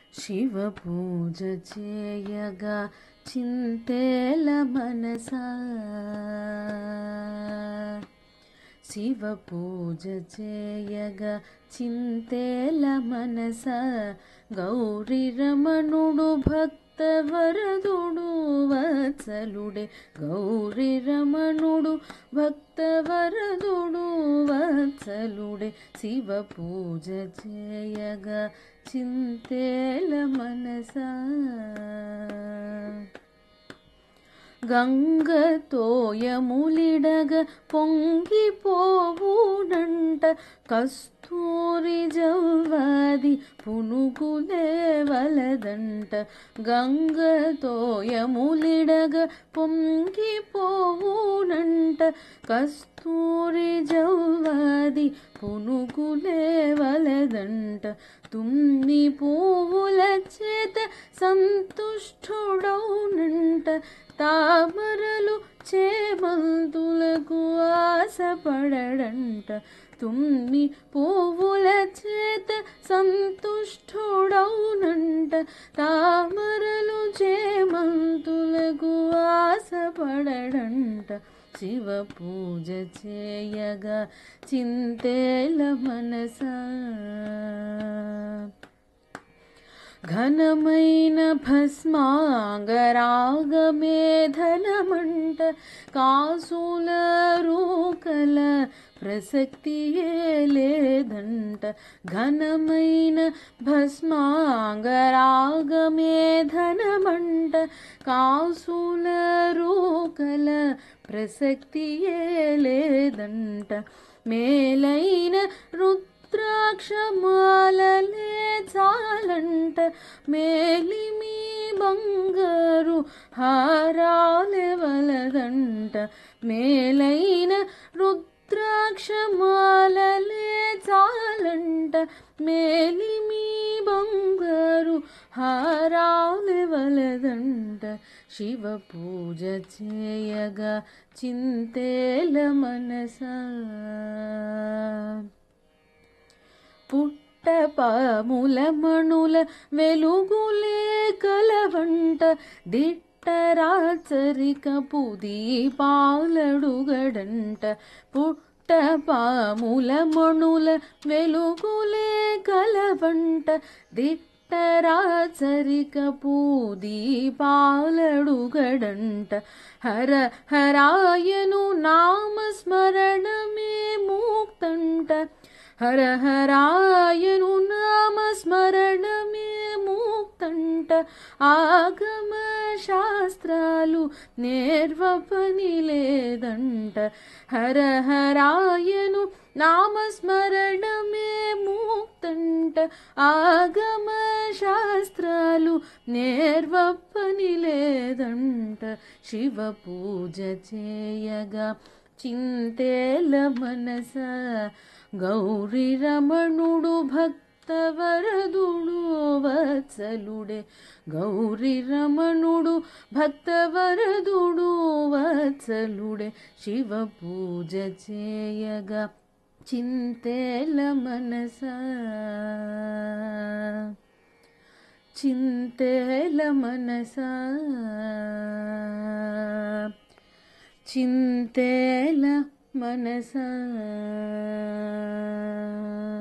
శివ పూజ చేయగా చింతేల మనసా శివ పూజ చేయగా చింతేల మనస గౌరీ రమణుడు భక్త వరదుడు వత్సలుడే గౌరీ రమణుడు భక్త వరదుడు వత్సలుడే శివ పూజ చేయగా చింతేల మనసా గంగతోయములిడగ పొంగిపోవునంట కస్తూరి జవ్వాది పునుగులే వలదంట గంగతోయములిడగ పొంగిపోవునంట కస్తూరి జవ్వాది పునుగులే వలదంట తుమ్మి పువ్వుల చేత సంతుష్టుడౌనంట తామరలు చేమంతులకు ఆశపడడంట తుమ్మి పువ్వుల చేత సంతుష్టుడౌనంట తామరలు చేమంతులకు ఆశపడడంట శివ పూజ చేయగా చింతేల మనసా ఘనమైన భస్మాంగరాగమేధనమంట కాసుల రూకల ప్రసక్తియే లేదంట ఘనమైన భస్మాంగరాగమేధనమంట కాసుల రూకల ప్రసక్తియే లేదంట మేలైన రుద్రాక్షమాలలే చాలంట మేలిమి బంగారు హారాలెవలదంట మేలైన రుద్రాక్షమాలలే చాలంట మేలిమి బంగారు హారాలెవలదంట శివ పూజ చేయగా చింతేల మనసా పుట్టపాముల మణుల వెలుగులే కలవంట దిట్టరాచరిక పుది పాలడుగడంట పుట్టపాముల మణుల వెలుగులే కలవంట దిట్టరాచరిక పూది పాలడుగడంట హర హరాయను నామస్మరణమే మూక్తంట హర హరాయను నామస్మరణమే మూక్తంట ఆగమ శాస్త్రాలు నేర్వపని లేదంట హర హరాయను నామస్మరణమే మూక్తంట ఆగమ శాస్త్రాలు నేర్వపని లేదంట శివ పూజ చేయగా చింతేల మనస గౌరీ రమణుడు భక్త వరదుడు వత్సలుడే గౌరీ రమణుడు భక్త వరదుడు వత్సలుడే శివ పూజ చేయగా చింతేల మనస చింతేల మనస చింతేల మనసా